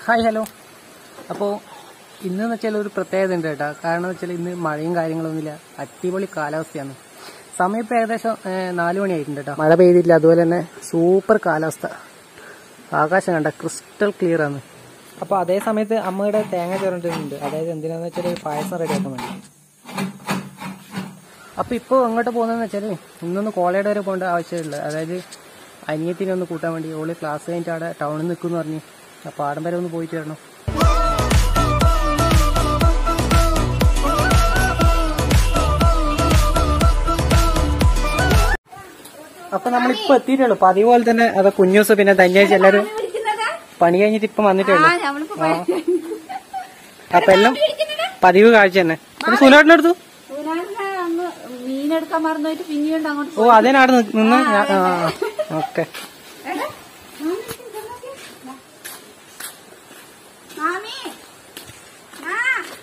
Hi hello അപ്പോൾ ഇന്നെന്ന് വെച്ചാൽ ഒരു പ്രത്യേകത ഉണ്ട് കേട്ടോ കാരണം വെച്ചാൽ ഇന്ന് മഴയും കാര്യങ്ങളൊന്നുമില്ല അടിപൊളി കാലാവസ്ഥയാണ് സമയം ഇപ്പോൾ ഏകദേശം ഏഹ്, നാല് മണിയായിട്ടുണ്ട് കേട്ടോ മഴ പെയ്തില്ല അതുപോലെ തന്നെ സൂപ്പർ കാലാവസ്ഥ ആകാശം കണ്ട ക്രിസ്റ്റൽ ക്ലിയർ ആണ് അപ്പോൾ അതേ സമയത്ത് അമ്മയുടെ തേങ്ങ ചുരണ്ടുന്നുണ്ട് അതായത് എന്തിനാന്ന് വെച്ചാൽ പായസം റെഡിയാക്കാൻ വേണ്ടി അപ്പോൾ ഇപ്പോൾ എങ്ങോട്ട് പോകുന്നതെന്ന് വെച്ചാൽ ഇന്നൊന്ന് കോളേജ് വരെ പോകേണ്ട ആവശ്യമില്ല അതായത് അനിയത്തിനെ ഒന്ന് കൂട്ടാൻ വേണ്ടി ഓള് ക്ലാസ് കഴിഞ്ഞിട്ട് അവിടെ ടൗണിൽ നിൽക്കുമെന്ന് പറഞ്ഞ് അപ്പോൾ ആടം വരെ ഒന്ന് പോയിട്ട് വരണം അപ്പൊ നമ്മളിപ്പോ എത്തിയിട്ടുള്ളൂ അപ്പൊ അതുപോലെ തന്നെ അത് കുഞ്ഞൂസ് പിന്നെ ധന്യാഴ്ച എല്ലാരും പണി കഴിഞ്ഞിട്ട് ഇപ്പൊ വന്നിട്ടേ ഉള്ളൂ ആ. അപ്പൊ എല്ലാം പതിവ് കാഴ്ച തന്നെ അപ്പൊ സുനാട്ടിനെടുത്തു അങ്ങ് മീനെടുക്കാൻ മറന്നുപോയിട്ട് പിന്നീട് അങ്ങോട്ട് ഓ അതേനാട് നിന്ന് ഓക്കെ എടാ, മാമി ആ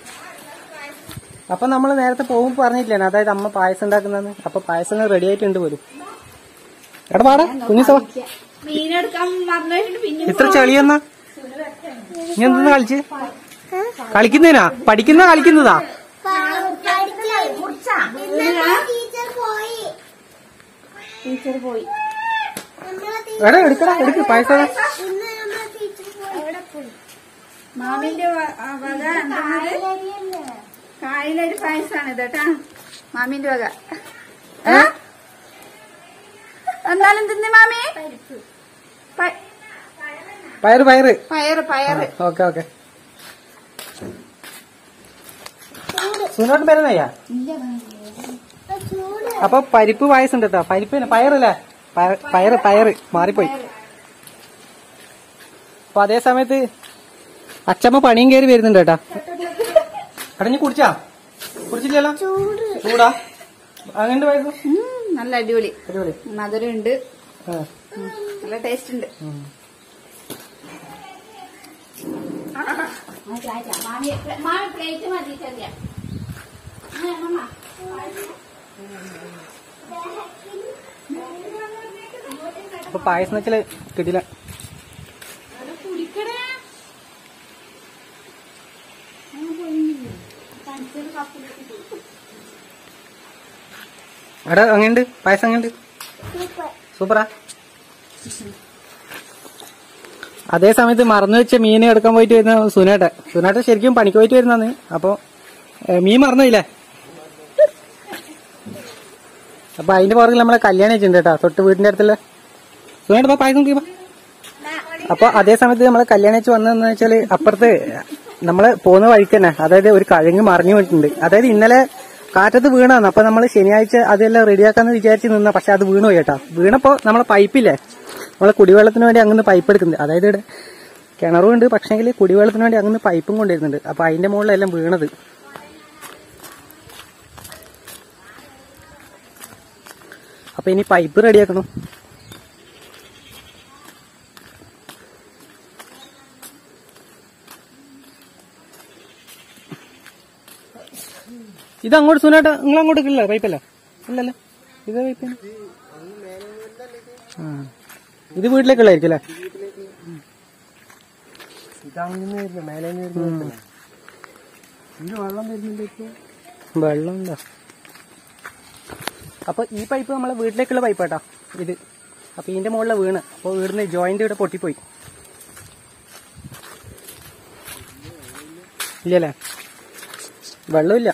അപ്പൊ നമ്മൾ നേരത്തെ പോകുമ്പോ പറഞ്ഞില്ലേ അതായത് അമ്മ പായസം ഉണ്ടാക്കുന്നതെന്ന് അപ്പൊ പായസം റെഡി ആയിട്ടുണ്ട് പോലും എടാ പാടാ കുഞ്ഞു സഭ മീനെടുക്കാൻ മറന്നുപോയിട്ട് പിന്നെ ഇത്ര ചെളിയെന്നാ നീ എന്തെന്ന് കളിച്ച് കളിക്കുന്നതിനാ പഠിക്കുന്ന കളിക്കുന്നതാ ടീച്ചർ പോയി എടാ എടുക്കടാ എടുക്ക് പായസം എടാ. മാമിന്റെ വ- ആ വക എന്താണ് കായലൊരു പായസാണ് ഇത് കേട്ടാ മാമിന്റെ വക ഏ? എന്നാലും തിന്ന് മാമി പ- പയറ് പയറ് പയറ് പയറ് ഓക്കെ ഓക്കെ സുനോട്ട് വരുന്നയ്യാ അപ്പൊ പരിപ്പ് പായസം ഉണ്ട് കേട്ടോ പരിപ്പ് തന്നെ, പയറല്ലേ പയ- പയറ് പയറ് മാറിപ്പോയി അപ്പൊ അതേ സമയത്ത് അച്ചമ്മ പണിയും കയറി വരുന്നുണ്ട് കേട്ടാ കടഞ്ഞു കുടിച്ചാ കുടിച്ചില്ലല്ലോ ചൂടാ അങ്ങനെ പായസം ഉം, നല്ല അടിപൊളി അടിപൊളി മധുരം ഉണ്ട് ആ. നല്ല ടേസ്റ്റ് ഉണ്ട് ഉം. മാമി പ്ലേറ്റ് മതി ചെറിയ അപ്പൊ പായസം വെച്ചാല് കിട്ടില്ല കുടിക്കണേ എടാ അങ്ങനെയുണ്ട് പായസം അങ്ങനെയുണ്ട് സൂപ്പറാ അതേ സമയത്ത് മറന്നു വെച്ച മീൻ എടുക്കാൻ പോയിട്ട് വരുന്ന സുനേട്ട സുനേട്ട ശരിക്കും പണിക്ക് പോയിട്ട് വരുന്നതാണ് അപ്പൊ ഏ, മീൻ മറന്നില്ലേ അപ്പൊ അതിന്റെ പുറകിൽ നമ്മളെ കല്യാണം വെച്ചിട്ടുണ്ട് കേട്ടോ തൊട്ട് വീടിന്റെ അടുത്തുള്ള സുനേട്ട ഇപ്പൊ പായസം കുടിക്കുമ്പോ അപ്പൊ അതേ സമയത്ത് നമ്മളെ കല്യാണം വെച്ച് വന്നതെന്ന് വെച്ചാല് അപ്പുറത്ത് നമ്മള് പോകുന്ന വഴിക്ക് തന്നെ അതായത് ഒരു കഴങ്ങ് മറിഞ്ഞു പോയിട്ടുണ്ട് അതായത് ഇന്നലെ കാറ്റത്ത് വീണാന്ന് അപ്പൊ നമ്മൾ ശനിയാഴ്ച അതെല്ലാം റെഡിയാക്കാന്ന് വിചാരിച്ച് നിന്ന പക്ഷെ അത് വീണു പോയി കേട്ടോ വീണപ്പോ നമ്മളെ പൈപ്പില്ലേ നമ്മളെ കുടിവെള്ളത്തിന് വേണ്ടി അങ്ങനെ പൈപ്പ് എടുക്കുന്നുണ്ട് അതായത് ഇവിടെ കിണറും ഉണ്ട് പക്ഷെങ്കിൽ കുടിവെള്ളത്തിന് വേണ്ടി അങ്ങനെ പൈപ്പും കൊണ്ടുവരുന്നുണ്ട് അപ്പൊ അതിന്റെ മുകളിലെല്ലാം വീണത് അപ്പൊ ഇനി പൈപ്പ് റെഡിയാക്കണം ഇത് അങ്ങോട്ട് സുനാട്ട നിങ്ങൾ അങ്ങോട്ട് ഇല്ല പൈപ്പല്ല ഇല്ലല്ലോ ഇത് പൈപ്പ് ആ ഇത് വീട്ടിലേക്കുള്ളായിരിക്കും അല്ലേ വെള്ളം ഉണ്ടോ അപ്പൊ ഈ പൈപ്പ് നമ്മളെ വീട്ടിലേക്കുള്ള പൈപ്പ് കേട്ടോ ഇത് അപ്പൊ ഇതിന്റെ മുകളിൽ വീണ് അപ്പൊ വീടിന് ജോയിന്റ് ഇവിടെ പൊട്ടിപ്പോയി ഇല്ലല്ലേ വെള്ളമില്ല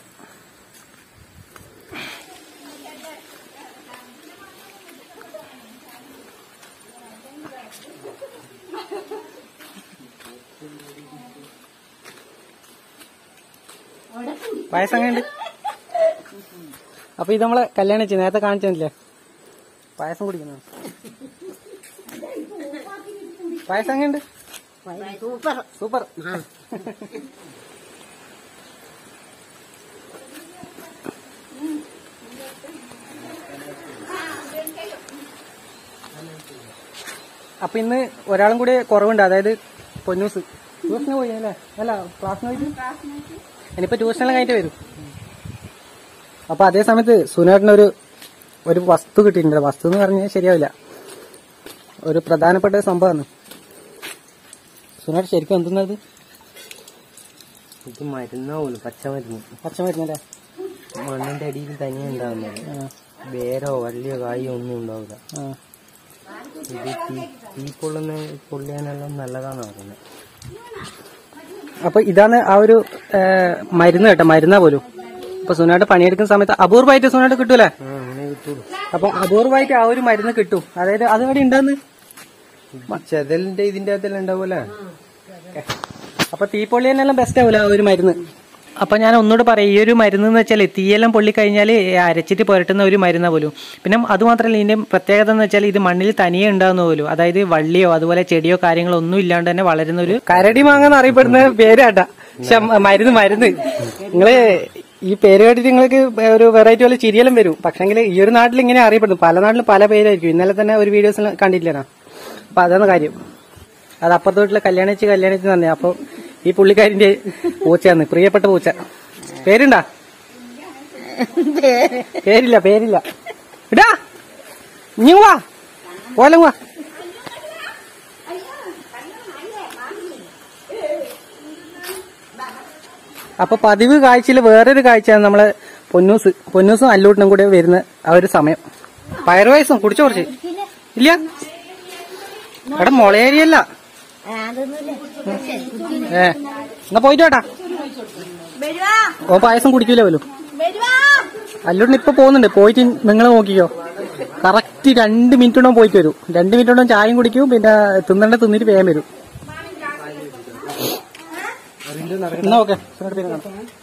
പായസം എങ്ങനെയുണ്ട് അപ്പൊ ഇത് നമ്മളെ കല്യാണം വെച്ച് നേരത്തെ കാണിച്ചില്ലേ പായസം കുടിക്കുന്നു പായസം എങ്ങനെയുണ്ട് സൂപ്പർ സൂപ്പർ അപ്പൊ ഇന്ന് ഒരാളും കൂടി കുറവുണ്ട് അതായത് പൊന്നൂസ് ട്യൂഷന് പോയി അല്ലേ അല്ല ക്ലാസ്സിന് പോയിട്ട് ഇനിയിപ്പോ ട്യൂഷനെല്ലാം കഴിഞ്ഞിട്ട് വരും അപ്പൊ അതേ സമയത്ത് സുനേട്ടനൊരു ഒരു വസ്തു കിട്ടിയിട്ടുണ്ട് വസ്തു എന്ന് പറഞ്ഞാൽ ശരിയാവില്ല ഒരു പ്രധാനപ്പെട്ട സംഭവമാണ് സുനാട് ശരിക്കും എന്തുന്നത് ഇത് മരുന്നാവൂല പച്ച മരുന്ന് പച്ച മരുന്നല്ലേ മണ്ണിന്റെ അടിയിൽ തനിയെ ഉണ്ടാവുന്നത് വേരോ വള്ളിയോ കായോ ഒന്നും ഉണ്ടാവില്ല ആ ഇത് തീ തീ പൊള്ളുന്ന പൊള്ളിയാനെല്ലാം നല്ലതാന്ന് പറയുന്നത് അപ്പൊ ഇതാണ് ആ ഒരു ഏ, മരുന്ന് കേട്ടോ മരുന്നാ പോലും അപ്പൊ സുനാട് പണിയെടുക്കുന്ന സമയത്ത് അപൂർവമായിട്ട് സുനാട് കിട്ടൂലേ ആ അങ്ങനെ കിട്ടുള്ളൂ അപ്പൊ അപൂർവമായിട്ട് ആ ഒരു മരുന്ന് കിട്ടും അതായത് അത് ഇവിടെ ഉണ്ടെന്ന് ചെതലിന്റെ ഇതിന്റെ അകത്തെല്ലാം ഉണ്ടാവൂലേ അപ്പൊ തീപ്പൊള്ളി തന്നെല്ലാം ബെസ്റ്റ് ആവൂല ആ ഒരു മരുന്ന് അപ്പൊ ഞാൻ ഒന്നുകൂടെ പറയാം ഈ ഒരു മരുന്ന് എന്ന് വെച്ചാൽ തീയെല്ലാം പൊള്ളി കഴിഞ്ഞാൽ അരച്ചിട്ട് പുരട്ടുന്ന ഒരു മരുന്നാ പോലും പിന്നെ അതുമാത്രമല്ല ഇതിന്റെ പ്രത്യേകത എന്ന് വെച്ചാൽ ഇത് മണ്ണിൽ തനിയെ ഉണ്ടാകുന്ന പോലും അതായത് വള്ളിയോ അതുപോലെ ചെടിയോ കാര്യങ്ങളോ ഒന്നും ഇല്ലാണ്ട് തന്നെ വളരുന്ന ഒരു കരടി മാങ്ങ എന്ന് അറിയപ്പെടുന്ന പേരാട്ടാ പക്ഷെ മരുന്ന് മരുന്ന് നിങ്ങള് ഈ പേര് കേട്ടിട്ട് നിങ്ങൾക്ക് ഒരു വെറൈറ്റി പോലെ ചിരിയെല്ലാം വരും പക്ഷെങ്കിൽ ഈ ഒരു നാട്ടിൽ ഇങ്ങനെ അറിയപ്പെടുന്നു പല നാട്ടിലും പല പേരായിരിക്കും ഇന്നലെ തന്നെ ഒരു വീഡിയോസിൽ കണ്ടിട്ടില്ലേനാ അപ്പൊ അതാണ് കാര്യം അത് അപ്പുറത്തെ വീട്ടിലെ കല്യാണിച്ച് കല്യാണിച്ച് തന്നെ അപ്പൊ ഈ പുള്ളിക്കാരിന്റെ പൂച്ചയാണ് പ്രിയപ്പെട്ട പൂച്ച പേരുണ്ടാ പേരില്ല പേരില്ല ഇടാ ഇനി വാ പോലും വാ അപ്പൊ പതിവ് കാഴ്ചയിൽ വേറൊരു കാഴ്ചയാണ് നമ്മളെ പൊന്നൂസ് പൊന്നൂസും അല്ലൂട്ടിനും കൂടെ വരുന്ന ആ ഒരു സമയം പയറുവയസ്സും കുടിച്ചു കുറച്ച് ഇല്ല എടാ മുളയേരിയല്ല ഏ എന്നാ പോയിട്ട് വേട്ടാ വരുവാ ഓ പായസം കുടിക്കൂല പോലും വരുവാ അല്ലൂട്ടിന് ഇപ്പൊ പോകുന്നുണ്ട് പോയിട്ട് നിങ്ങൾ നോക്കിക്കോ കറക്റ്റ് രണ്ട് മിനിറ്റ് കൊണ്ടും പോയിട്ട് വരും രണ്ട് മിനിറ്റ് കൊണ്ടും ചായയും കുടിക്കും പിന്നെ തിന്നണ്ട തിന്നിട്ട് വേഗം വരും എന്നാ ഓക്കെ